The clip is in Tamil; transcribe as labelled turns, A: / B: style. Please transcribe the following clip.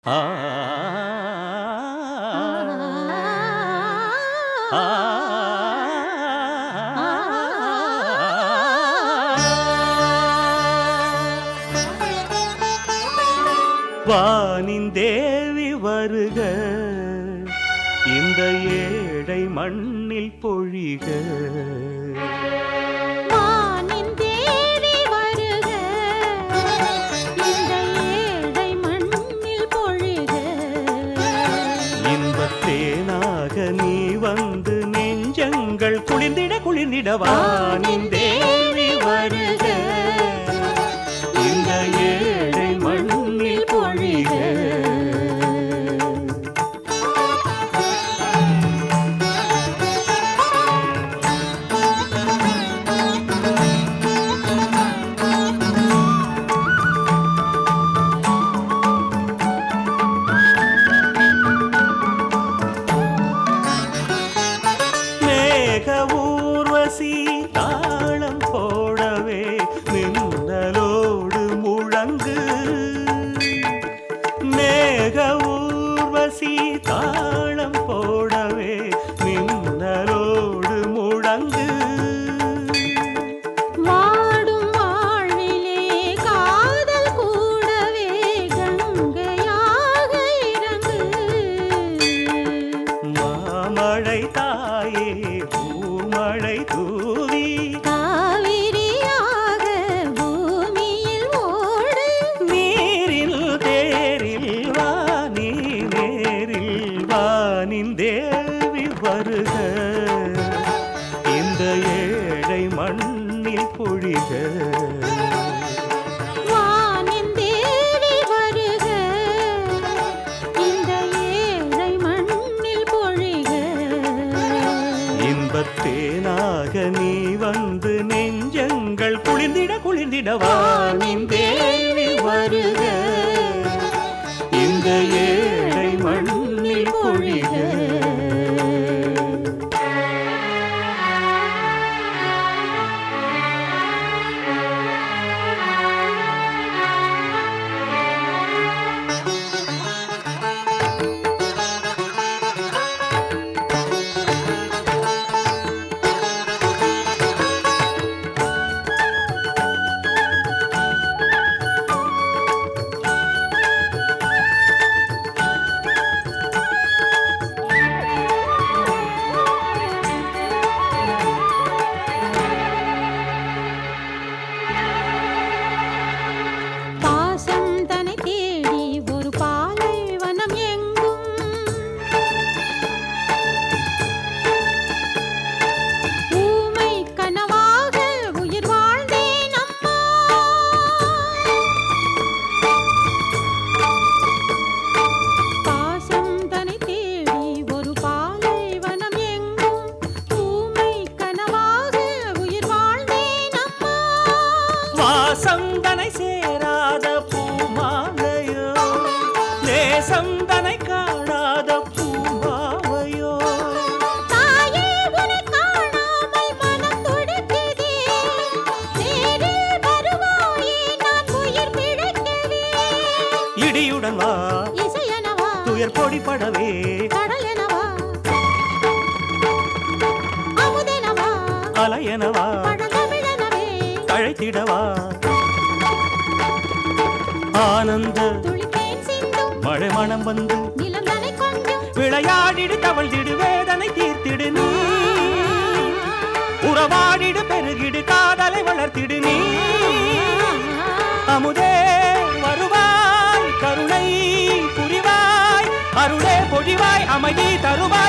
A: ஆ ஆ வானின் தேவி வருக இந்த ஏழை மண்ணில் பொழிக
B: வானின் தேவி வருக இந்த ஏழை மண்ணில் பொழிக
A: இன்பத்தேனாக நீ வந்து நெஞ்சங்கள் குளிர்ந்திட குளிர்ந்திட வானின் தேவி வருக இந்த ஏழை மண்ணில் பொழிக மேக ஊர்வசி தாளம் போடவே மின்னலோடு முழங்கு மேக ஊர்வசி தாளம் போடவே மின்னலோடு முழங்கு
B: வாடும் வாழ்விலே காதல் கூடவே கங்கையாக இறங்கு
A: மாமழை தாயே பூமழை தூவி
B: காவிரியாக பூமியில் ஓடு
A: நீரில் தேரில் வாணி நேரில் வானின் தேவி வருக இந்த ஏழை மண்ணில் பொழிக
B: வானின் தேவி வருக இந்த ஏழை மண்ணில் பொழிக
A: இன்பத்தேனாக நீ வந்து நெஞ்சங்கள் குளிர்ந்திட குளிர்ந்திட வானின் தேவி வருக இந்த ஏழை மண்ணில் பொழிக
B: பாசம் தனை தேடி ஒரு பாலைவனம் எங்கும் ஊமை கனவாக உயிர் வாழ்ந்தேன் அம்மா பாசம் தனை தேடி ஒரு பாலைவனம் எங்கும் ஊமை கனவாக உயிர் வாழ்ந்தேன் அம்மா
A: வாசந்தனை சேராத பூமாலையோ நேசந்தனை காணாத பூமாவையோ
B: தாயே உன்னை காணாமல் மனம் துடிக்குதே நேரில் வருவாயே நான் உயிர் பிழைக்கவே
A: இடியுடன் வா
B: இசையனவா
A: துயர் பொடிப்படவே
B: கடலெனவா அமுதெனவா
A: அலையனவா
B: பழந்தமிழனவே
A: தழைத்திடவா ஆனந்த
B: துளித்தேன் சிந்தும்
A: மழை மனம் வந்து
B: நிலம் தனை கொண்டும்
A: விளையாடிடு தவழ்ந்திடு வேதனை தீர்த்திடு நீ உறவாடிடு பெருகிடு காதலை வளர்த்திடு நீ அமுதே வருவாய் கருணை புரிவாய் அருளே பொழிவாய் அமைதி தருவாய்